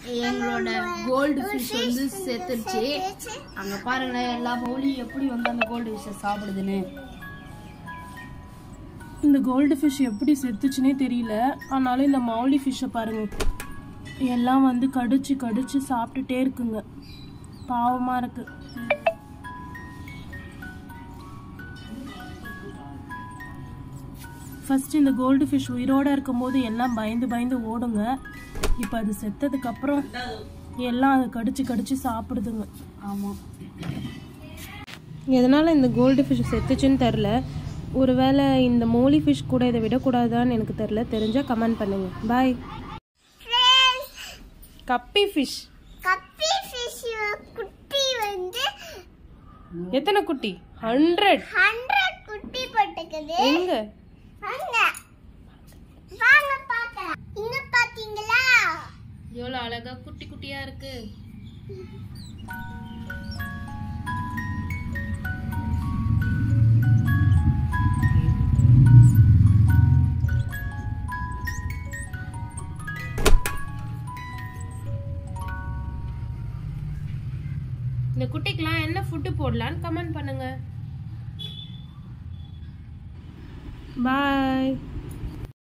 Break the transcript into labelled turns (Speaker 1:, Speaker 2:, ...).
Speaker 1: எங்களோட gold fish வந்து செத்துருச்சு அங்க பாருங்களேன் எல்லா மௌலியும் எப்படி வந்து அந்த கோல்டு ஃபிஷ்ஷை சாப்பிடுதுன்னு
Speaker 2: இந்த கோல்டு ஃபிஷ் எப்படி செத்துச்சுனே தெரியல ஆனாலும் இந்த மௌலி ஃபிஷ்ஷை பாருங்க எல்லாம் வந்து கடிச்சு கடிச்சு சாப்பிட்டுட்டே இருக்குங்க பாவமா இருக்கு ஃபர்ஸ்ட் இந்த கோல்டு ஃபிஷ் உயிரோட இருக்கும்போது எல்லாம் பயந்து பயந்து ஓடுங்க இப்போ அது செத்ததுக்கு அப்புறம் எல்லாம் அதை கடிச்சு கடிச்சு சாப்பிடுதுங்க
Speaker 1: ஆமா
Speaker 2: எதனால் இந்த கோல்டு ஃபிஷ் செத்துச்சுன்னு தெரில ஒருவேளை இந்த மோலி ஃபிஷ் கூட இதை விடக்கூடாதான்னு எனக்கு தெரில தெரிஞ்சால் கமெண்ட் பண்ணுங்க பாய் கப்பி ஃபிஷ்
Speaker 3: கப்பி ஃபிஷ் குட்டி வந்து
Speaker 2: எத்தனை குட்டி ஹண்ட்ரட்
Speaker 3: ஹண்ட்ரட் குட்டி போட்டுக்குது
Speaker 2: எங்க
Speaker 3: வாங்க வாங்க பார்க்கலாம் இங்க பாத்தீங்களா
Speaker 2: எவ்வளோ அழகா குட்டி குட்டியா இருக்கு இந்த குட்டிக்கெல்லாம் என்ன ஃபுட்டு போடலான்னு கமெண்ட் பண்ணுங்க பாய்